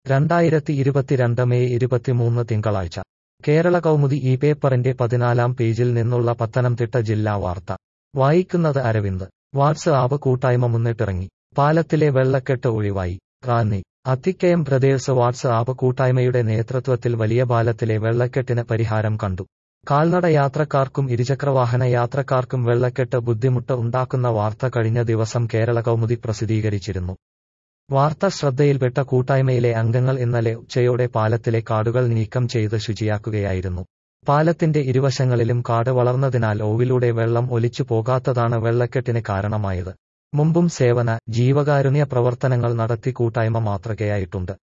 രണ്ടായിരത്തി ഇരുപത്തിരണ്ട് മെയ് ഇരുപത്തിമൂന്ന് തിങ്കളാഴ്ച കേരള കൗമുദി ഈ പേപ്പറിന്റെ പതിനാലാം പേജിൽ നിന്നുള്ള പത്തനംതിട്ട ജില്ലാ വാർത്ത വായിക്കുന്നത് അരവിന്ദ് വാട്സ് ആപ്പ് കൂട്ടായ്മ മുന്നിട്ടിറങ്ങി പാലത്തിലെ വെള്ളക്കെട്ട് ഒഴിവായി Ranni Athikkayam brothers WhatsApp കൂട്ടായ്മയുടെ നേതൃത്വത്തിൽ വലിയ പാലത്തിലെ വെള്ളക്കെട്ടിന് പരിഹാരം കണ്ടു കാൽനട യാത്രക്കാർക്കും ഇരുചക്രവാഹന യാത്രക്കാർക്കും വെള്ളക്കെട്ട് ബുദ്ധിമുട്ട് ഉണ്ടാക്കുന്ന വാർത്ത കഴിഞ്ഞ ദിവസം കേരള കൗമുദി പ്രസിദ്ധീകരിച്ചിരുന്നു വാർത്ത ശ്രദ്ധയിൽപ്പെട്ട കൂട്ടായ്മയിലെ അംഗങ്ങൾ ഇന്നലെ ഉച്ചയോടെ പാലത്തിലെ കാടുകൾ നീക്കം ചെയ്ത് ശുചിയാക്കുകയായിരുന്നു പാലത്തിന്റെ ഇരുവശങ്ങളിലും കാട് വളർന്നതിനാൽ ഓവിലൂടെ വെള്ളം ഒലിച്ചു പോകാത്തതാണ് വെള്ളക്കെട്ടിന് കാരണമായത് മുമ്പും സേവന ജീവകാരുണ്യ പ്രവർത്തനങ്ങൾ നടത്തി കൂട്ടായ്മ മാതൃകയായിട്ടുണ്ട്